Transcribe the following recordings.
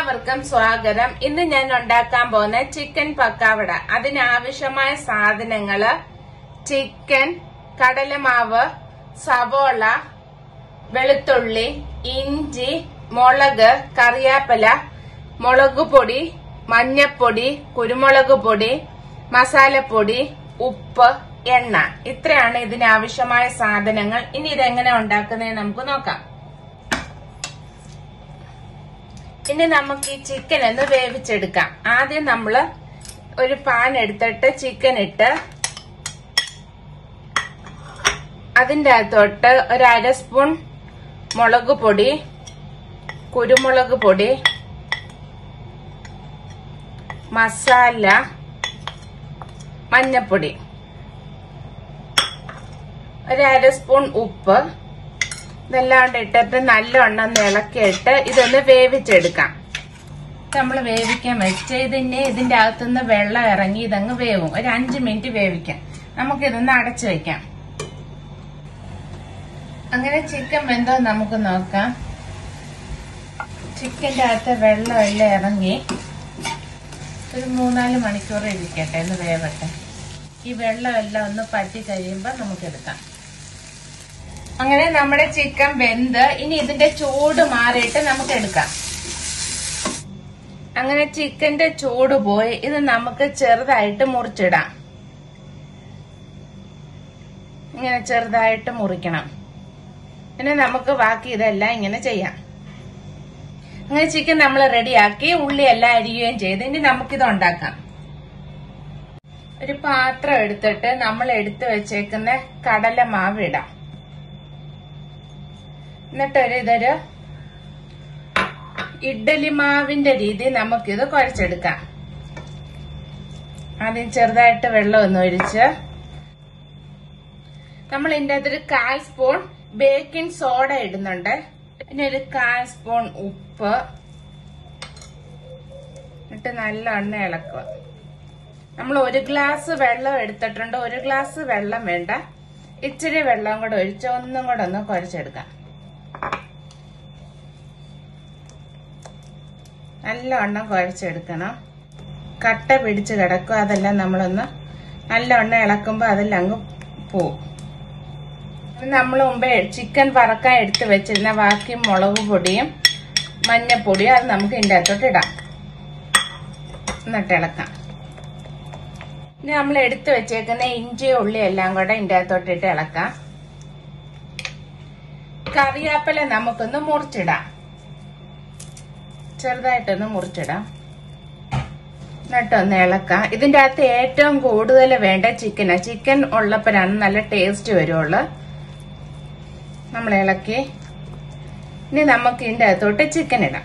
എല്ലാവർക്കും സ്വാഗതം ഇന്ന് ഞാൻ ഉണ്ടാക്കാൻ പോകുന്ന ചിക്കൻ പക്കാവട അതിനാവശ്യമായ സാധനങ്ങള് ചിക്കൻ കടലമാവ് സവോള വെളുത്തുള്ളി ഇഞ്ചി മുളക് കറിയാപ്പല മുളക് പൊടി മഞ്ഞപ്പൊടി കുരുമുളക് പൊടി മസാലപ്പൊടി ഉപ്പ് എണ്ണ ഇത്രയാണ് ഇതിനാവശ്യമായ സാധനങ്ങൾ ഇനി ഇതെങ്ങനെ ഉണ്ടാക്കുന്നത് നമുക്ക് നോക്കാം ഇനി നമുക്ക് ഈ ചിക്കൻ ഒന്ന് വേവിച്ചെടുക്കാം ആദ്യം നമ്മൾ ഒരു പാൻ എടുത്തിട്ട് ചിക്കൻ ഇട്ട് അതിൻ്റെ അകത്തോട്ട് ഒരു അര സ്പൂൺ മുളക് പൊടി കുരുമുളക് പൊടി മസാല മഞ്ഞപ്പൊടി ഒരു അര സ്പൂൺ ഉപ്പ് ഇതെല്ലാം കൊണ്ട് ഇട്ടിട്ട് നല്ലവണ്ണം ഒന്ന് ഇളക്കിയിട്ട് ഇതൊന്ന് വേവിച്ചെടുക്കാം നമ്മൾ വേവിക്കാൻ വെച്ച് ഇതിനെ ഇതിന്റെ അകത്തുനിന്ന് വെള്ളം ഇറങ്ങി ഇതങ്ങ് വേവും ഒരു അഞ്ച് മിനിറ്റ് വേവിക്കാം നമുക്കിതൊന്ന് അടച്ചു വെക്കാം അങ്ങനെ ചിക്കൻ വെന്തോ നമുക്ക് നോക്കാം ചിക്കന്റെ അകത്ത് വെള്ളം എല്ലാം ഇറങ്ങി ഒരു മൂന്നാല് മണിക്കൂർ ഇരിക്കട്ടെ ഒന്ന് വേവട്ടെ ഈ വെള്ളം എല്ലാം ഒന്ന് പറ്റി കഴിയുമ്പോൾ നമുക്കെടുക്കാം അങ്ങനെ നമ്മുടെ ചിക്കൻ വെന്ത് ഇനി ഇതിന്റെ ചൂട് മാറിയിട്ട് നമുക്ക് എടുക്കാം അങ്ങനെ ചിക്കന്റെ ചൂട് പോയി ഇത് നമുക്ക് ചെറുതായിട്ട് മുറിച്ചിടാം ഇങ്ങനെ ചെറുതായിട്ട് മുറിക്കണം പിന്നെ നമുക്ക് ബാക്കി ഇതെല്ലാം ഇങ്ങനെ ചെയ്യാം അങ്ങനെ ചിക്കൻ നമ്മൾ റെഡിയാക്കി ഉള്ളി എല്ലാം അരിയുകയും ചെയ്ത് ഇനി നമുക്കിത് ഉണ്ടാക്കാം ഒരു പാത്രം എടുത്തിട്ട് നമ്മൾ എടുത്തു വെച്ചേക്കുന്ന കടലമാവ് ഇടാം എന്നിട്ടൊരു ഇതൊരു ഇഡ്ഡലി മാവിന്റെ രീതി നമുക്കിത് കുഴച്ചെടുക്കാം ആദ്യം ചെറുതായിട്ട് വെള്ളം ഒന്ന് ഒഴിച്ച് നമ്മൾ ഇതിൻ്റെ അകത്തൊരു കാൽ സ്പൂൺ ബേക്കിംഗ് സോഡ ഇടുന്നുണ്ട് പിന്നെ ഒരു കാൽ സ്പൂൺ ഉപ്പ് ഇട്ട് നല്ലവണ്ണം ഇളക്കുക നമ്മൾ ഒരു ഗ്ലാസ് വെള്ളം എടുത്തിട്ടുണ്ട് ഒരു ഗ്ലാസ് വെള്ളം വേണ്ട ഇച്ചിരി വെള്ളം കൂടെ ഒഴിച്ച് ഒന്നും കൂടെ ഒന്ന് കുഴച്ചെടുക്കാം നല്ലവണ്ണം കുഴച്ചെടുക്കണം കട്ട പിടിച്ച് കിടക്കും അതെല്ലാം നമ്മളൊന്ന് നല്ലവണ്ണം ഇളക്കുമ്പോൾ അതെല്ലാം അങ്ങ് പോവും നമ്മൾ മുമ്പേ ചിക്കൻ വറക്കാൻ എടുത്ത് വെച്ചിരുന്ന ബാക്കി മുളക് പൊടിയും മഞ്ഞപ്പൊടിയും അത് നമുക്ക് ഇതിൻ്റെ അകത്തോട്ട് ഇടാം എന്നിട്ട് ഇളക്കാം ഇനി നമ്മൾ എടുത്ത് വെച്ചേക്കുന്ന ഇഞ്ചി ഉള്ളി എല്ലാം കൂടെ ഇതിൻ്റെ അകത്തോട്ട് ഇട്ട് ഇളക്കാം കറിയാപ്പല നമുക്കൊന്ന് മുറിച്ചിടാം ചെറുതായിട്ടൊന്ന് മുറിച്ചിടാം എന്നിട്ടൊന്ന് ഇളക്കാം ഇതിൻ്റെ അകത്ത് ഏറ്റവും കൂടുതൽ വേണ്ട ചിക്കനാ ചിക്കൻ ഉള്ളപ്പോഴാണ് നല്ല ടേസ്റ്റ് വരുള്ളൂ നമ്മൾ ഇളക്കി ഇനി നമുക്ക് ഇതിൻ്റെ അകത്തോട്ട് ചിക്കൻ ഇടാം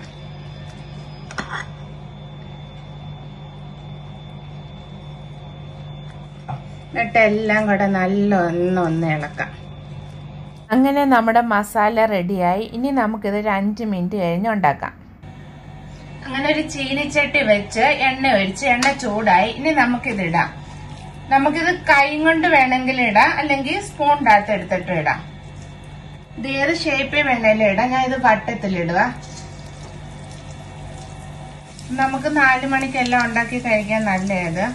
എന്നിട്ട് എല്ലാം കൂടെ നല്ല ഒന്ന് ഒന്ന് ഇളക്കാം അങ്ങനെ നമ്മുടെ മസാല റെഡിയായി ഇനി നമുക്കിത് ഒരു അഞ്ച് മിനിറ്റ് കഴിഞ്ഞ് ഉണ്ടാക്കാം അങ്ങനെ ഒരു ചീനിച്ചട്ടി വെച്ച് എണ്ണ ഒഴിച്ച് എണ്ണ ചൂടായി ഇനി നമുക്കിത് ഇടാം നമുക്കിത് കൈ കൊണ്ട് വേണമെങ്കിൽ ഇടാം അല്ലെങ്കിൽ സ്പൂണിൻ്റെ അകത്ത് എടുത്തിട്ട് ഇടാം ഇത് ഏത് ഷേപ്പിൽ വേണേലും ഇടാം ഞാൻ ഇത് വട്ടത്തിലിടുക നമുക്ക് നാലു മണിക്കെല്ലാം ഉണ്ടാക്കി കഴിക്കാൻ നല്ലത്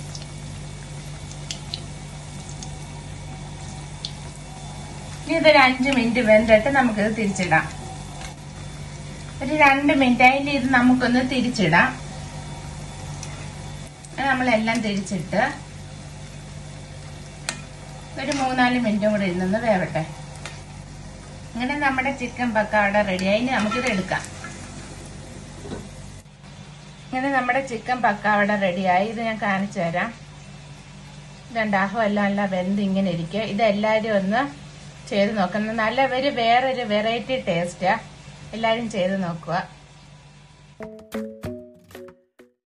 ഇനി ഇതൊരു അഞ്ച് മിനിറ്റ് വെന്തിട്ട് നമുക്കിത് തിരിച്ചിടാം ഒരു രണ്ട് മിനിറ്റ് അതിൽ ഇത് നമുക്കൊന്ന് തിരിച്ചിടാം നമ്മളെല്ലാം തിരിച്ചിട്ട് ഒരു മൂന്നാല് മിനിറ്റും കൂടെ ഇരുന്നൊന്ന് വേവട്ടെ അങ്ങനെ നമ്മുടെ ചിക്കൻ പക്കാവട റെഡിയായി ഇനി നമുക്കിത് എടുക്കാം അങ്ങനെ നമ്മുടെ ചിക്കൻ പക്കാവട റെഡിയായി ഇത് ഞാൻ കാണിച്ചു തരാം രണ്ടാഹം എല്ലാം എല്ലാം വെന്ത് ഇങ്ങനെ ഇരിക്കുക ഇത് എല്ലാവരും ഒന്ന് ചെയ്ത് നോക്കണം നല്ല ഒരു വേറൊരു വെറൈറ്റി ടേസ്റ്റാ എല്ലാവരും ചെയ്ത് നോക്കുക